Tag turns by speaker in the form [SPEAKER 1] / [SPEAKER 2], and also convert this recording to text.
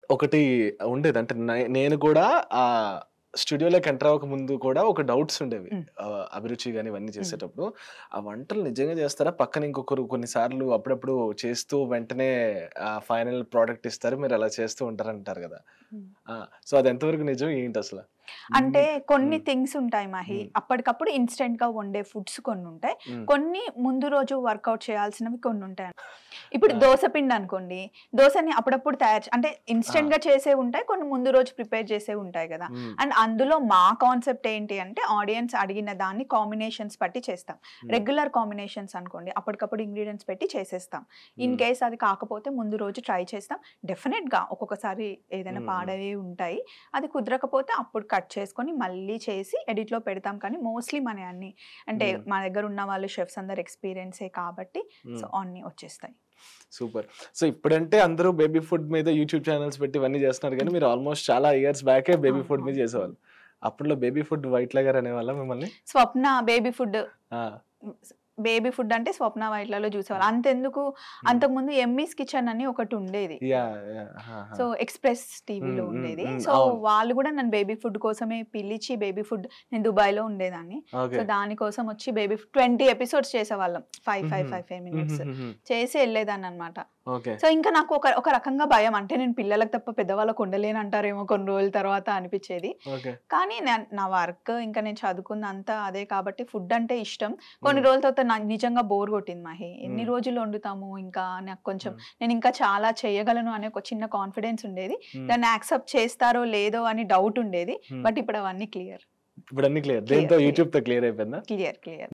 [SPEAKER 1] ఒకటి ఉండేది అంటే నే- నేను కూడా ఆ స్టూడియోలోకి ఎంటర్ అవ్వక ముందు కూడా ఒక డౌట్స్ ఉండేవి
[SPEAKER 2] మ్.
[SPEAKER 1] ఆ, అభిరుచి కానీ ఇవన్నీ చేసేటప్పుడు ఆ వంటలు నిజంగా చేస్తారా పక్కన ఇంకొకరు కొన్నిసార్లు అప్పుడప్పుడు చేస్తూ వెంటనే ఆ ఫైనల్ ప్రోడక్ట్ ఇస్తారు మీరు అలా చేస్తూ ఉంటారు అంటారు కదా
[SPEAKER 2] మ్.
[SPEAKER 1] సో అది ఎంతవరకు నిజం ఏంటి అసలు
[SPEAKER 2] అంటే కొన్ని
[SPEAKER 1] మ్.
[SPEAKER 2] థింగ్స్ ఉంటాయి మహి
[SPEAKER 1] మ్.
[SPEAKER 2] అప్పటికప్పుడు ఇన్స్టెంట్ గా వండే ఫుడ్స్ కొన్ని ఉంటాయి
[SPEAKER 1] మ్.
[SPEAKER 2] కొన్ని ముందు రోజు వర్కౌట్ చేయాల్సినవి కొన్ని ఉంటాయి ఇప్పుడు
[SPEAKER 1] ఆ.
[SPEAKER 2] దోశ పిండి అనుకోండి దోశని అప్పుడప్పుడు తయారు చే- అంటే ఇన్స్టెంట్ గా చేసే ఉంటాయి కొన్ని ముందు రోజు ప్రిపేర్ చేసే ఉంటాయి కదా
[SPEAKER 1] మ్.
[SPEAKER 2] అండ్ అందులో మా కాన్సెప్ట్ ఏంటి అంటే ఆడియన్స్ అడిగిన దాన్ని కాంబినేషన్స్ బట్టి చేస్తాం
[SPEAKER 1] మ్.
[SPEAKER 2] రెగ్యులర్ కాంబినేషన్స్ అనుకోండి అప్పటికప్పుడు ఇంగ్రీడియంట్స్ పెట్టి చేసేస్తాం ఇన్
[SPEAKER 1] మ్.
[SPEAKER 2] కేస్ అది కాకపోతే ముందు రోజు ట్రై చేస్తాం డెఫినెట్ గా ఒక్కొక్కసారి ఏదైనా
[SPEAKER 1] మ్.
[SPEAKER 2] పాడవి ఉంటాయి అది కుదరకపోతే అప్పుడు కట్ చేసుకొని మళ్ళీ చేసి edit లో పెడతాం కానీ మోస్ట్లీ మన అన్ని అంటే
[SPEAKER 1] మ్.
[SPEAKER 2] మన దగ్గర ఉన్న వాళ్ళు షెఫ్స్ అందరు ఎక్స్పీరియన్సే కాబట్టి
[SPEAKER 1] మ్.
[SPEAKER 2] సో అన్ని వచ్చేస్తాయి
[SPEAKER 1] సూపర్ సో ఇప్పుడంటే అందరూ బేబీ ఫుడ్ మీద యూట్యూబ్ ఛానల్స్ పెట్టి ఇవన్నీ చేస్తున్నారు కానీ మీరు ఆల్మోస్ట్ చాలా ఇయర్స్ బ్యాకే బేబీ ఫుడ్ మీద
[SPEAKER 2] అవును.
[SPEAKER 1] చేసేవాళ్ళు అప్పట్లో బేబీ ఫుడ్ వైట్ లగర్ అనేవాళ్ళ మిమ్మల్ని
[SPEAKER 2] స్వప్న బేబీ ఫుడ్
[SPEAKER 1] ఆ,
[SPEAKER 2] బేబీ ఫుడ్ అంటే స్వప్న వైట్లలో చూసేవాళ్ళు అంతెందుకు అంతకుముందు ఎమ్మీస్ కిచెన్ అని ఒకటి ఉండేది
[SPEAKER 1] యా యా, హా, హా.
[SPEAKER 2] సో ఎక్స్ప్రెస్ టీవీలో
[SPEAKER 1] మ్మ్, మ్మ్,
[SPEAKER 2] ఉండేది
[SPEAKER 1] మ్మ్,
[SPEAKER 2] సో
[SPEAKER 1] అవును.
[SPEAKER 2] వాళ్ళు కూడా నన్ను బేబీ ఫుడ్ కోసమే పిలిచి బేబీ ఫుడ్ నేను దుబాయ్లో ఉండేదాన్ని
[SPEAKER 1] ఓకే
[SPEAKER 2] సో దానికోసం వచ్చి బేబీ ట్వంటీ ఎపిసోడ్స్ చేసేవాళ్ళం ఫైవ్ ఫైవ్
[SPEAKER 1] మ్మ్.
[SPEAKER 2] ఫైవ్ ఫైవ్ మినిట్స్
[SPEAKER 1] మ్మ్, మ్మ్,
[SPEAKER 2] చేసి వెళ్ళేదాన్ని అనమాట
[SPEAKER 1] ఓకే
[SPEAKER 2] సో ఇంకా నాకు ఒక ఒక రకంగా భయం అంటే నేను పిల్లలకు తప్ప పెద్దవాళ్ళకు ఉండలేను అంటారేమో కొన్ని రోజుల తర్వాత అనిపించేది
[SPEAKER 1] ఓకే
[SPEAKER 2] కానీ నా- నా వర్క్ ఇంకా నేను చదువుకున్న అంతా అదే కాబట్టి ఫుడ్ అంటే ఇష్టం కొన్ని
[SPEAKER 1] మ్మ్.
[SPEAKER 2] రోజుల తర్వాత నాకు నిజంగా బోర్ కొట్టింది మహి ఎన్ని
[SPEAKER 1] మ్మ్.
[SPEAKER 2] రోజులు వండుతాము ఇంకా నాకు కొంచెం
[SPEAKER 1] మ్మ్.
[SPEAKER 2] నేను ఇంకా చాలా చేయగలను అనే ఒక చిన్న కాన్ఫిడెన్స్ ఉండేది
[SPEAKER 1] మ్మ్.
[SPEAKER 2] దాన్ని యాక్సెప్ట్ చేస్తారో లేదో అని డౌట్ ఉండేది
[SPEAKER 1] మ్మ్.
[SPEAKER 2] బట్ ఇప్పుడు అవన్నీ క్లియర్
[SPEAKER 1] ఇప్పుడు అన్ని క్లియర్
[SPEAKER 2] Clear,
[SPEAKER 1] దేంతో
[SPEAKER 2] clear.
[SPEAKER 1] యూట్యూబ్ తో క్లియర్ అయిపోయిందా
[SPEAKER 2] క్లియర్ క్లియర్